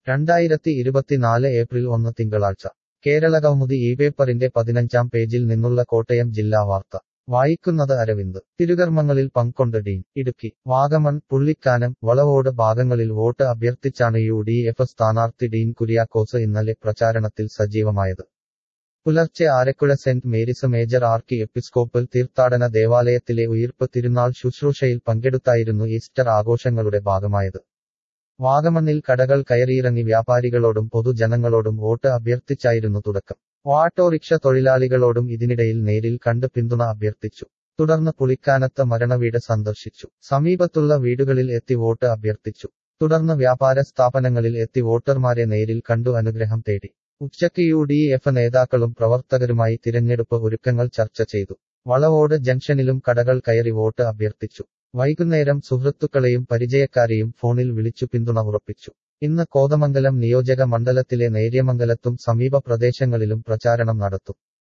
രണ്ടായിരത്തി ഇരുപത്തിനാല് ഏപ്രിൽ ഒന്ന് തിങ്കളാഴ്ച കേരളകൗമുദി ഈ പേപ്പറിന്റെ പതിനഞ്ചാം പേജിൽ നിന്നുള്ള കോട്ടയം ജില്ലാ വാർത്ത വായിക്കുന്നത് അരവിന്ദ് തിരുകർമ്മങ്ങളിൽ പങ്കൊണ്ട ഡീൻ ഇടുക്കി വാഗമൺ പുള്ളിക്കാനം വളവോട് ഭാഗങ്ങളിൽ വോട്ട് അഭ്യർത്ഥിച്ചാണ് യു ഡി എഫ് സ്ഥാനാർത്ഥി ഡീൻ കുര്യാക്കോസ് ഇന്നലെ പ്രചാരണത്തിൽ സജീവമായത് പുലർച്ചെ Arakkuzha saint Mary's major archiepiscopal തീർത്ഥാടന ദേവാലയത്തിലെ ഉയിർപ്പ് തിരുനാൾ ശുശ്രൂഷയിൽ പങ്കെടുത്തായിരുന്നു ഈസ്റ്റർ ആഘോഷങ്ങളുടെ ഭാഗമായത് വാഗമണ്ണിൽ കടകൾ കയറിയിറങ്ങി വ്യാപാരികളോടും പൊതുജനങ്ങളോടും വോട്ട് അഭ്യർത്ഥിച്ചായിരുന്നു തുടക്കം ഓട്ടോറിക്ഷ തൊഴിലാളികളോടും ഇതിനിടയിൽ നേരിൽ കണ്ട് പിന്തുണ അഭ്യർത്ഥിച്ചു തുടർന്ന് പുളിക്കാനത്ത് മരണവീട് സന്ദർശിച്ചു സമീപത്തുള്ള വീടുകളിൽ എത്തി വോട്ട് അഭ്യർത്ഥിച്ചു തുടർന്ന് വ്യാപാര സ്ഥാപനങ്ങളിൽ എത്തി വോട്ടർമാരെ നേരിൽ കണ്ടു അനുഗ്രഹം തേടി ഉച്ചയ്ക്ക് യു ഡി എഫ് നേതാക്കളും പ്രവർത്തകരുമായി തിരഞ്ഞെടുപ്പ് ഒരുക്കങ്ങൾ ചർച്ച ചെയ്തു വളവോട് ജംഗ്ഷനിലും കടകൾ കയറി വോട്ട് അഭ്യർത്ഥിച്ചു വൈകുന്നേരം സുഹൃത്തുക്കളെയും പരിചയക്കാരെയും ഫോണിൽ വിളിച്ചു പിന്തുണ ഉറപ്പിച്ചു ഇന്ന് കോതമംഗലം നിയോജക മണ്ഡലത്തിലെ നേര്യമംഗലത്തും സമീപ പ്രദേശങ്ങളിലും പ്രചാരണം നടത്തും